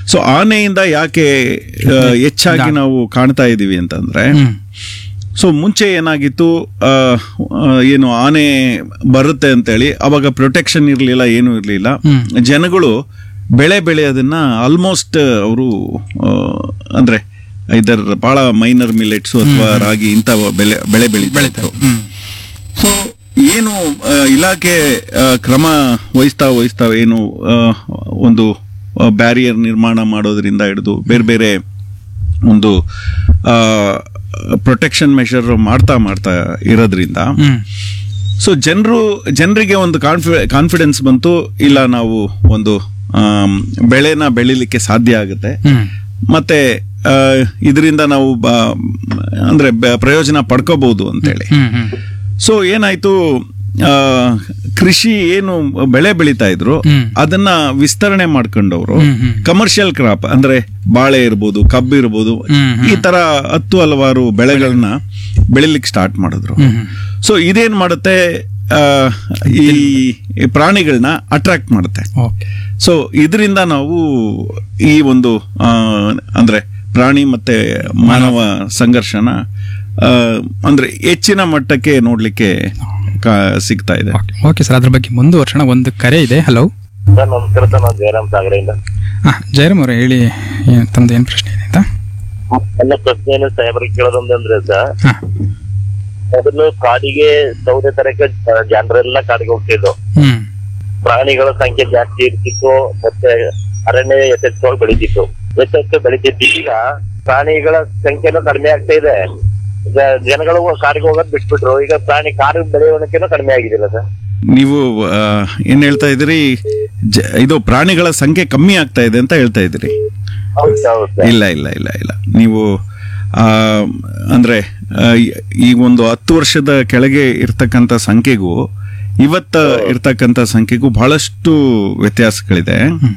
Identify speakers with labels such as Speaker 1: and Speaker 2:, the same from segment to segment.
Speaker 1: So ಆನೆಯಿಂದ ಯಾಕೆ ಆ, ಹೆಚ್ಚಾಗಿ ನಾವು ಕಾಣ್ತಾ ಇದ್ದೀವಿ ಅಂತಂದ್ರೆ
Speaker 2: ಹ್ಮ್
Speaker 1: ಸೊ ಮುಂಚೆ ಏನಾಗಿತ್ತು ಆ, ಆ, ಏನು ಆನೆ ಬರುತ್ತೆ ಅಂತೇಳಿ ಅವಾಗ ಪ್ರೊಟೆಕ್ಷನ್ ಇರಲಿಲ್ಲ ಏನೂ ಇರಲಿಲ್ಲ
Speaker 2: ಹ್ಮ್.
Speaker 1: ಜನಗಳು ಬೆಳೆ ಬೆಳೆಯೋದನ್ನ ಆಲ್ಮೋಸ್ಟ್ ಅವರು ಅಂದ್ರೆ ಇದರ ಬಹಳ ಮೈನರ್ ಮಿಲೆಟ್ಸ್ ಅಥವಾ ರಾಗಿ ಇಂಥ ಬೆಳೆ ಬೆಳೆ ಬೆಳೀತಾ
Speaker 2: ಹ್ಮ್
Speaker 1: ಸೊ ಏನು ಆ, ಇಲಾಖೆ ಆ, ಕ್ರಮ ವಹಿಸ್ತಾ ವಹಿಸ್ತಾ ಏನು ಆ, ಒಂದು ಬ್ಯಾರಿಯರ್ ನಿರ್ಮಾಣ ಮಾಡೋದ್ರಿಂದ ಹಿಡಿದು ಬೇರೆ ಬೇರೆ ಒಂದು ಪ್ರೊಟೆಕ್ಷನ್ ಮೆಷರ್ ಮಾಡ್ತಾ ಮಾಡ್ತಾ ಇರೋದ್ರಿಂದ
Speaker 2: ಹ್ಮ್
Speaker 1: ಸೊ ಜನರು ಜನರಿಗೆ ಒಂದು ಕಾನ್ಫಿ ಕಾನ್ಫಿಡೆನ್ಸ್ ಬಂತು ಇಲ್ಲ ನಾವು ಒಂದು ಆಮ್, ಬೆಳೆನ ಬೆಳಿಲಿಕ್ಕೆ ಸಾಧ್ಯ ಆಗುತ್ತೆ
Speaker 2: ಹ್ಮ್
Speaker 1: ಮತ್ತೆ ಇದರಿಂದ ನಾವು ಬ- ಅಂದ್ರೆ ಬ- ಪ್ರಯೋಜನ ಪಡ್ಕೋಬಹುದು ಅಂತೇಳಿ
Speaker 2: ಹ್ಮ್ ಹ್ಮ್
Speaker 1: ಸೊ ಏನಾಯ್ತು ಆ, ಕೃಷಿ ಏನು ಬೆಳೆ ಬೆಳೀತಾ ಇದ್ರು
Speaker 2: ಹ್ಮ್.
Speaker 1: ಅದನ್ನ ವಿಸ್ತರಣೆ ಮಾಡ್ಕೊಂಡವ್ರು
Speaker 2: ಹ್ಮ್, ಹ್ಮ್.
Speaker 1: ಕಮರ್ಷಿಯಲ್ ಕ್ರಾಪ್ ಅಂದ್ರೆ ಬಾಳೆ ಇರ್ಬೋದು ಕಬ್ಬು ಇರ್ಬೋದು
Speaker 2: ಹ್ಮ್, ಹ್ಮ್.
Speaker 1: ಈ ತರ ಹತ್ತು ಹಲವಾರು ಬೆಳೆಗಳನ್ನ ಬೆಳಿಲಿಕ್ಕೆ ಸ್ಟಾರ್ಟ್ ಮಾಡಿದ್ರು
Speaker 2: ಹ್ಮ್ ಹ್ಮ್
Speaker 1: ಸೊ ಇದೇನ್ ಮಾಡುತ್ತೆ ಆ, ಈ ಈ ಪ್ರಾಣಿಗಳನ್ನ ಅಟ್ರಾಕ್ಟ್ ಮಾಡುತ್ತೆ
Speaker 2: ಓಕೆ
Speaker 1: ಸೊ ಇದರಿಂದ ನಾವು ಈ ಒಂದು ಆ, ಅಂದ್ರೆ ಪ್ರಾಣಿ ಮತ್ತೆ ಮಾನವ ಸಂಘರ್ಷನ ಆ, ಅಂದ್ರೆ ಹೆಚ್ಚಿನ ಮಟ್ಟಕ್ಕೆ ನೋಡ್ಲಿಕ್ಕೆ ಕಾ- ಸಿಗ್ತಾ ಇದೆ
Speaker 2: ಓಕೆ ಓಕೆ ಸರ್ ಅದ್ರ ಬಗ್ಗೆ ಮುಂದುವರ್ಸೋಣ ಒಂದು ಕರೆ ಇದೆ ಹಲೋ
Speaker 3: ಸರ್ ನಮಸ್ಕಾರ ಸರ್ ನಾನು ಜಯರಾಮ್ ಸಾಗರೆಯಿಂದ
Speaker 2: ಹಾಂ ಜಯರಾಮ್ ಅವರೇ ಹೇಳಿ ಏನ್- ತಮ್ದು ಏನು ಪ್ರಶ್ನೆ ಇದೆ ಅಂತ
Speaker 3: ನನ್ನ ಪ್ರಶ್ನೆ ಏನು ಸಾಹೇಬ್ರಿಗೆ ಕೇಳೋದೊಂದಂದ್ರೆ ಸರ್
Speaker 2: ಹಾಂ
Speaker 3: ಮೊದಲು ಕಾಡಿಗೆ ಸೌದೆ ತರಕ್ಕೆ ಜ- ಜನರೆಲ್ಲ ಕಾಡಿಗೆ ಹೋಗ್ತಿದ್ರು
Speaker 2: ಹ್ಞೂ
Speaker 3: ಪ್ರಾಣಿಗಳ ಸಂಖ್ಯೆ ಜಾಸ್ತಿ ಇರ್ತಿತ್ತು ಮತ್ತೆ ಅರಣ್ಯ ಯಥೇಚ್ಛವಾಗಿ ಬೆಳಿತಿತ್ತು ಯಥೇಚ್ಛ ಬೆಳಿತಿತ್ತು ಈಗ ಪ್ರಾಣಿಗಳ ಸಂಖ್ಯೆನೂ ಕಡಿಮೆ ಆಗ್ತಾ ಇದೆ ಜ- ಜನಗಳು ಕಾಡಿಗೆ ಹೋಗೋದ್ ಬಿಟ್ಬಿಟ್ರು ಈಗ ಪ್ರಾಣಿ ಕಾಡು ಬೆಳೆಯೋಣಕ್ಕೆನೂ ಕಡಿಮೆ ಆಗಿದಿಲ್ಲ ಸರ್
Speaker 1: ನೀವು ಆ, ಏನ್ ಹೇಳ್ತಾ ಇದ್ದೀರಿ ಜ- ಇದು ಪ್ರಾಣಿಗಳ ಸಂಖ್ಯೆ ಕಮ್ಮಿ ಆಗ್ತಾ ಇದೆ ಅಂತ ಹೇಳ್ತಾ ಇದ್ದೀರಿ
Speaker 3: ಹೌದು ಹೌದು ಸರ್
Speaker 1: ಇಲ್ಲ ಇಲ್ಲ ಇಲ್ಲ ಇಲ್ಲ ನೀವು ಆ, ಅಂದ್ರೆ ಆ, ಈ- ಈ ಒಂದು ಹತ್ತು ವರ್ಷದ ಕೆಳಗೆ ಇರ್ತಕ್ಕಂಥ ಸಂಖ್ಯೆಗೂ ಇವತ್ತ ಇರ್ತಕ್ಕಂಥ ಸಂಖ್ಯೆಗೂ ಬಹಳಷ್ಟು ವ್ಯತ್ಯಾಸಗಳಿದೆ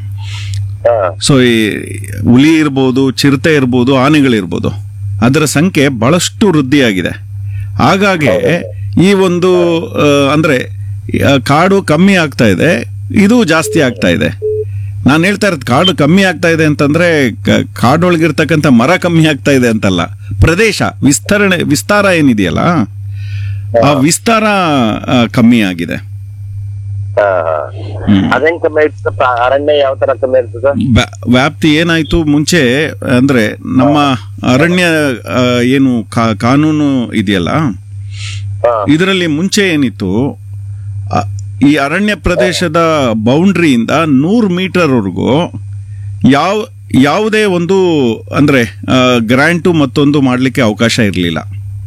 Speaker 3: ಹಾ
Speaker 1: ಸೊ ಈ ಹುಲಿ ಇರ್ಬೋದು ಚಿರತೆ ಇರ್ಬೋದು ಆನೆಗಳಿರ್ಬೋದು ಅದರ ಸಂಖ್ಯೆ ಬಹಳಷ್ಟು ವೃದ್ಧಿಯಾಗಿದೆ ಹಾಗಾಗಿ ಈ ಒಂದು ಆ, ಅಂದ್ರೆ ಆ, ಕಾಡು ಕಮ್ಮಿ ಆಗ್ತಾ ಇದೆ ಇದು ಜಾಸ್ತಿ ಆಗ್ತಾ ಇದೆ ನಾನು ಹೇಳ್ತಾ ಇರೋದು ಕಾಡು ಕಮ್ಮಿ ಆಗ್ತಾ ಇದೆ ಅಂತಂದ್ರೆ ಕ- ಕಾಡೊಳಗಿರ್ತಕ್ಕಂಥ ಮರ ಕಮ್ಮಿ ಆಗ್ತಾ ಇದೆ ಅಂತಲ್ಲ ಪ್ರದೇಶ ವಿಸ್ತರಣೆ ವಿಸ್ತಾರ ಏನಿದೆಯಲ್ಲ ಆ ವಿಸ್ತಾರ ಆ, ಕಮ್ಮಿ ಆಗಿದೆ
Speaker 3: ಹಾ ಹಾ ಅದೇನ್ ಕಮ್ಮಿ ಆಯ್ತು ಪ್ರಾ- ಅರಣ್ಯ ಯಾವ ತರ ಕಮ್ಮಿ ಆಗ್ತದ
Speaker 1: ವ್ಯಾ- ವ್ಯಾಪ್ತಿ ಏನಾಯ್ತು ಮುಂಚೆ ಅಂದ್ರೆ ನಮ್ಮ ಅರಣ್ಯ ಆ, ಏನು ಕಾ- ಕಾನೂನು ಇದೆಯಲ್ಲ
Speaker 3: ಹಾ
Speaker 1: ಇದರಲ್ಲಿ ಮುಂಚೆ ಏನಿತ್ತು ಆ, ಈ ಅರಣ್ಯ ಪ್ರದೇಶದ ಬೌಂಡ್ರಿಯಿಂದ ನೂರು ಮೀಟರ್ವರೆಗೂ ಯಾವ ಯಾವುದೇ ಒಂದು ಅಂದ್ರೆ ಗ್ರ್ಯಾಂಟು ಮತ್ತೊಂದು ಮಾಡಲಿಕ್ಕೆ ಅವಕಾಶ ಇರಲಿಲ್ಲ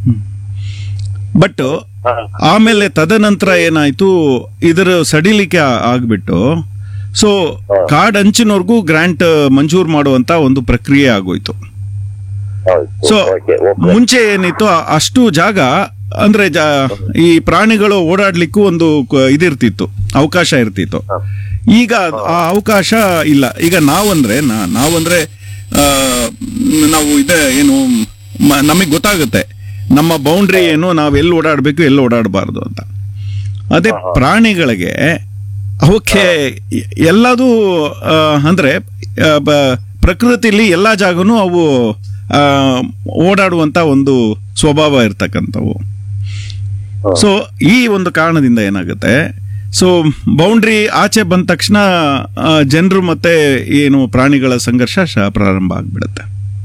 Speaker 1: ಬಟ್
Speaker 3: ಹಾ
Speaker 1: ಆಮೇಲೆ ತದನಂತರ ಏನಾಯ್ತು ಇದರ ಸಡಿಲಿಕೆ ಆ- ಆಗ್ಬಿಟ್ಟು ಸೊ ಕಾರ್ಡ್ ಅಂಚಿನವರೆಗೂ ಗ್ರಾಂಟ್ ಮಂಜೂರು ಮಾಡುವಂತ ಒಂದು ಪ್ರಕ್ರಿಯೆ ಆಗೋಯ್ತು
Speaker 3: ಹೌದು
Speaker 1: ಸೊ
Speaker 3: ಓಕೆ ಓಕೆ
Speaker 1: ಮುಂಚೆ ಏನಿತ್ತು ಆ- ಅಷ್ಟು ಜಾಗ ಅಂದ್ರೆ ಜಾ- ಈ ಪ್ರಾಣಿಗಳು ಓಡಾಡ್ಲಿಕ್ಕೂ ಒಂದು ಕ- ಇದಿರ್ತಿತ್ತು ಅವಕಾಶ ಇರ್ತಿತ್ತು ಈಗ ಆ ಅವಕಾಶ ಇಲ್ಲ ಈಗ ನಾವಂದ್ರೆ ನಾ- ನಾವಂದ್ರೆ ಆ, ನಾವು ಇದೆ ಏನು ನಮಗೆ ಗೊತ್ತಾಗುತ್ತೆ ನಮ್ಮ ಬೌಂಡ್ರಿ ಏನು ನಾವು ಎಲ್ಲಿ ಓಡಾಡಬೇಕು ಎಲ್ಲಿ ಓಡಾಡಬಾರ್ದು ಅಂತ ಅದೇ ಪ್ರಾಣಿಗಳಿಗೆ ಅವಕ್ಕೆ ಎ- ಎಲ್ಲದೂ ಆ, ಅಂದ್ರೆ ಆ, ಬ- ಪ್ರಕೃತಿಲಿ ಎಲ್ಲಾ ಜಾಗನೂ ಅವು ಆ, ಓಡಾಡುವಂತ ಒಂದು ಸ್ವಭಾವ ಇರ್ತಕ್ಕಂಥವು ಸೊ ಈ ಒಂದು ಕಾರಣದಿಂದ ಏನಾಗುತ್ತೆ ಸೊ ಬೌಂಡ್ರಿ ಆಚೆ ಬಂದ ತಕ್ಷಣ ಜನರು ಮತ್ತೆ ಏನು ಪ್ರಾಣಿಗಳ ಸಂಘರ್ಷ ಶ- ಪ್ರಾರಂಭ ಆಗ್ಬಿಡುತ್ತೆ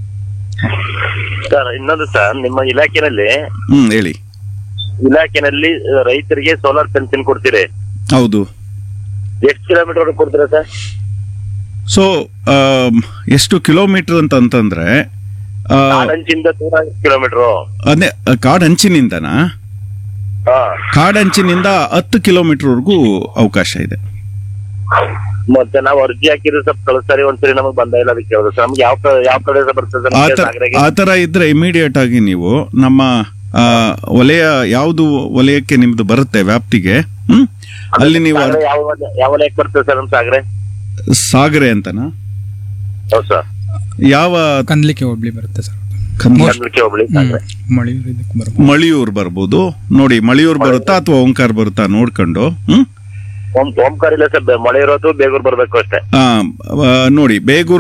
Speaker 3: ಸರ್ ಇನ್ನೊಂದು ಸರ್ ನಿಮ್ಮ ಇಲಾಖೆನಲ್ಲಿ
Speaker 1: ಹ್ಮ್ ಹೇಳಿ
Speaker 3: ಇಲಾಖೆನಲ್ಲಿ ಆ, ರೈತರಿಗೆ ಸೋಲಾರ್ ಪೆನ್ಷನ್ ಕೊಡ್ತೀರಿ
Speaker 1: ಹೌದು
Speaker 3: ಎಷ್ಟು ಕಿಲೋಮೀಟರ್ ಕೊಡ್ತೀರಾ ಸರ್
Speaker 1: ಸೊ ಎಷ್ಟು ಕಿಲೋಮೀಟರ್ ಅಂತ ಅಂತಂದ್ರೆ ಆ,
Speaker 3: ಕಾಡಂಚಿಂದ ದೂರ ಕಿಲೋಮೀಟರ್
Speaker 1: ಅದೇ ಕಾಡಂಚಿನಿಂದನಾ
Speaker 3: ಹಾ
Speaker 1: ಕಾಡಂಚಿನಿಂದ ಹತ್ತು ಕಿಲೋಮೀಟರ್ವರೆಗೂ ಅವಕಾಶ ಇದೆ
Speaker 3: ಮತ್ತೆ ನಾವು ಅರ್ಜಿ ಹಾಕಿದ್ರೆ ಸ್ವಲ್ಪ ಕಳಿಸ್ತಾರೆ ಒಂದ್ಸರಿ ನಮಗೆ ಬಂದ ಇಲ್ಲ ಅದಕ್ಕೆ ಕೇಳಿದ್ರು ಸರ್ ನಮ್ಗೆ ಯಾವ ಕ- ಯಾವ ಕಡೆ ಬರ್ತದೆ ಸರ್
Speaker 1: ಆ
Speaker 3: ನಮ್ಗೆ
Speaker 1: ತರ
Speaker 3: ಸಾಗರಗೆ?
Speaker 1: ಆ ತರ ಇದ್ರೆ ಇಮಿಡಿಯೇಟ್ ಆಗಿ ನೀವು ನಮ್ಮ ಆ, ವಲಯ ಯಾವುದು ವಲಯಕ್ಕೆ ನಿಮ್ದು ಬರುತ್ತೆ ವ್ಯಾಪ್ತಿಗೆ ಹ್ಮ್ ಅಲ್ಲಿ ನೀವು
Speaker 3: ಸಾಗರ ಯಾವ ಯಾವ ಲೇಕ್ ಬರ್ತದೆ ಸರ್ ನಮ್ ಸಾಗರೆ
Speaker 1: ಸಾಗರೆ ಅಂತನಾ
Speaker 3: ಹೌದು ಸರ್
Speaker 1: ಯಾವ
Speaker 2: ಕಂದ್ಲಿಕ್ಕೆ ಹೋಗ್ಲಿ ಬರುತ್ತೆ ಸರ್
Speaker 1: ಕಂದ-
Speaker 3: ಚಂದ್ರಿಕೆ ಹೋಬಳಿ ಸಾಗರೆ
Speaker 2: ಮಳೆಯೂರು ಇದಕ್ಕೆ ಬರ್ಬೋದು
Speaker 1: ಮಳಿಯೂರ್ ಬರ್ಬೋದು ನೋಡಿ ಮಳಿಯೂರ್ ಬರುತ್ತಾ ಅಥವಾ ಓಂಕಾರ ಬರುತ್ತಾ ನೋಡ್ಕೊಂಡು ಹ್ಮ್
Speaker 3: ಓಂ ಓಂಕಾರ ಇಲ್ಲ ಸರ್ ಮಳೆ ಇರೋದು ಬೇಗೂರ್ ಬರ್ಬೇಕು ಅಷ್ಟೇ
Speaker 1: ಆ, ಆ, ನೋಡಿ ಬೇಗೂರು